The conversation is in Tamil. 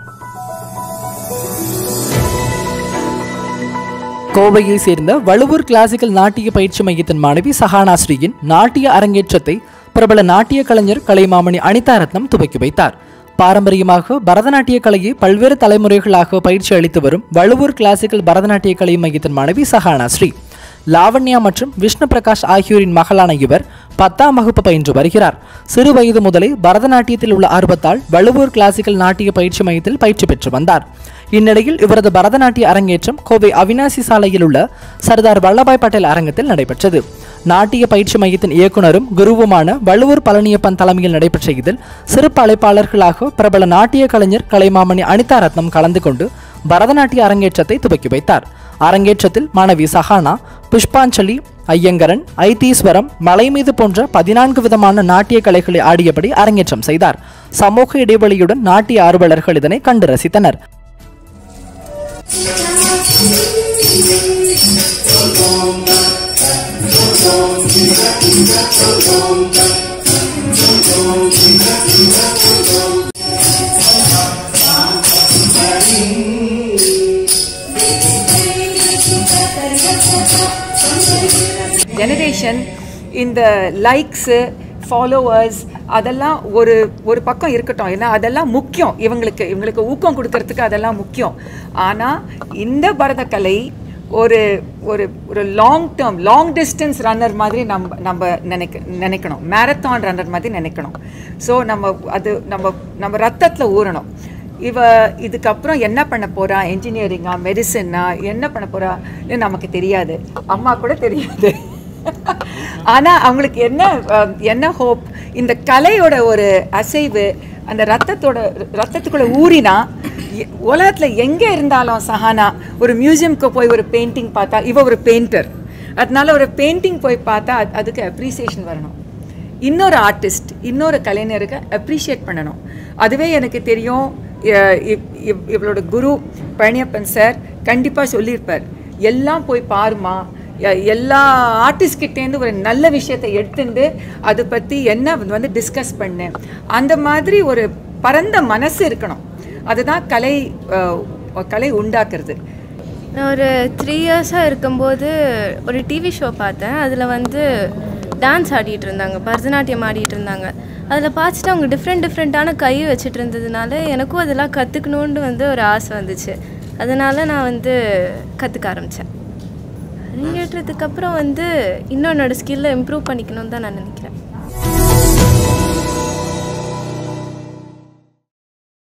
கோவையை சேர்ந்த வழுவூர் கிளாசிக்கல் நாட்டிய பயிற்சி மையத்தின் மாணவி சஹானா ஸ்ரீயின் நாட்டிய அரங்கேற்றத்தை பிரபல நாட்டிய கலைஞர் கலைமாமணி அனிதா ரத்னம் துவக்கி வைத்தார் பாரம்பரியமாக பரதநாட்டிய கலையை பல்வேறு தலைமுறைகளாக பயிற்சி அளித்து வரும் வழுவூர் கிளாசிக்கல் பரதநாட்டிய கலை மையத்தின் மாணவி சஹானா ஸ்ரீ லாவண்யா மற்றும் விஷ்ணு பிரகாஷ் ஆகியோரின் மகளான இவர் பத்தாம் வகுப்பு பயின்று வருகிறார் சிறு வயது முதலே பரதநாட்டியத்தில் உள்ள ஆர்வத்தால் வழுவூர் கிளாசிக்கல் நாட்டிய பயிற்சி மையத்தில் பயிற்சி பெற்று வந்தார் இந்நிலையில் இவரது பரதநாட்டிய அரங்கேற்றம் கோவை அவினாசி சாலையில் உள்ள சர்தார் வல்லபாய் பட்டேல் அரங்கத்தில் நடைபெற்றது நாட்டிய பயிற்சி மையத்தின் இயக்குனரும் குருவுமான வள்ளுவர் பழனியப்பன் தலைமையில் நடைபெற்ற இதில் சிறப்பு அழைப்பாளர்களாக பிரபல நாட்டிய கலைஞர் கலைமாமணி அனிதா ரத்னம் கலந்து கொண்டு பரதநாட்டிய அரங்கேற்றத்தை துவக்கி வைத்தார் அரங்கேற்றத்தில் மாணவி சஹானா புஷ்பாஞ்சலி ஐயங்கரன் ஐதீஸ்வரம் மலை மீது போன்ற பதினான்கு விதமான நாட்டிய கலைகளை ஆடியபடி அரங்கேற்றம் செய்தார் சமூக இடைவெளியுடன் நாட்டிய ஆர்வலர்கள் இதனை கண்டு ரசித்தனர் ஜெனரேஷன் இந்த லைக்ஸு ஃபாலோவர்ஸ் அதெல்லாம் ஒரு ஒரு பக்கம் இருக்கட்டும் ஏன்னா அதெல்லாம் முக்கியம் இவங்களுக்கு இவங்களுக்கு ஊக்கம் கொடுக்கறதுக்கு அதெல்லாம் முக்கியம் ஆனால் இந்த பரதக்கலை ஒரு ஒரு ஒரு long term long distance runner மாதிரி நம்ம நம்ம நினைக்க நினைக்கணும் மேரத்தான் ரன்னர் மாதிரி நினைக்கணும் ஸோ நம்ம அது நம்ம நம்ம ரத்தத்தில் ஊறணும் இவ இதுக்கப்புறம் என்ன பண்ண போறா என்ஜினியரிங்கா மெடிசனா என்ன பண்ண போறா நமக்கு தெரியாது அம்மா கூட தெரியாது ஆனா அவங்களுக்கு என்ன அஹ், என்ன ஹோப் இந்த கலையோட ஒரு அசைவு அந்த ரத்தத்தோட ரத்தத்துக்குள்ள ஊறினா எ- உலகத்துல எங்க இருந்தாலும் சஹானா ஒரு மியூசியம்க்கு போய் ஒரு பெயிண்டிங் பார்த்தா இவ ஒரு பெயிண்டர் அதனால ஒரு பெயிண்டிங் போய் பார்த்தா அது- அதுக்கு அப்ரிசியேஷன் வரணும் இன்னொரு ஆர்டிஸ்ட் இன்னொரு கலைஞருக்கு அப்ரிஷியேட் பண்ணணும் அதுவே எனக்கு தெரியும் அஹ் இவ்- இவ்- இவளோட குரு பழனியப்பன் சார் கண்டிப்பாக சொல்லியிருப்பார் எல்லாம் போய் பாருமா எ- எல்லா ஆர்டிஸ்ட் கிட்டேருந்து ஒரு நல்ல விஷயத்தை எடுத்துட்டு அதை பற்றி என்ன வந்து டிஸ்கஸ் பண்ணு அந்த மாதிரி ஒரு பரந்த மனசு இருக்கணும் அதுதான் கலை அஹ், கலை உண்டாக்குறது நான் ஒரு த்ரீ இயர்ஸாக இருக்கும்போது ஒரு டிவி ஷோ பார்த்தேன் அதில் வந்து டான்ஸ் ஆடிட்டு இருந்தாங்க பரதநாட்டியம் ஆடிட்டு இருந்தாங்க அதில் பார்த்துட்டு அவங்க டிஃப்ரெண்ட் டிஃப்ரெண்ட்டான கை வச்சுட்டு இருந்ததுனால எனக்கும் அதெல்லாம் கற்றுக்கணுன்னு வந்து ஒரு ஆசை வந்துச்சு அதனால் நான் வந்து கற்றுக்க ஆரம்பித்தேன் அரங்கேற்றத்துக்கு அப்புறம் வந்து இன்னும் என்னோடய ஸ்கில்லை இம்ப்ரூவ் பண்ணிக்கணும்னு தான் நான் நினைக்கிறேன்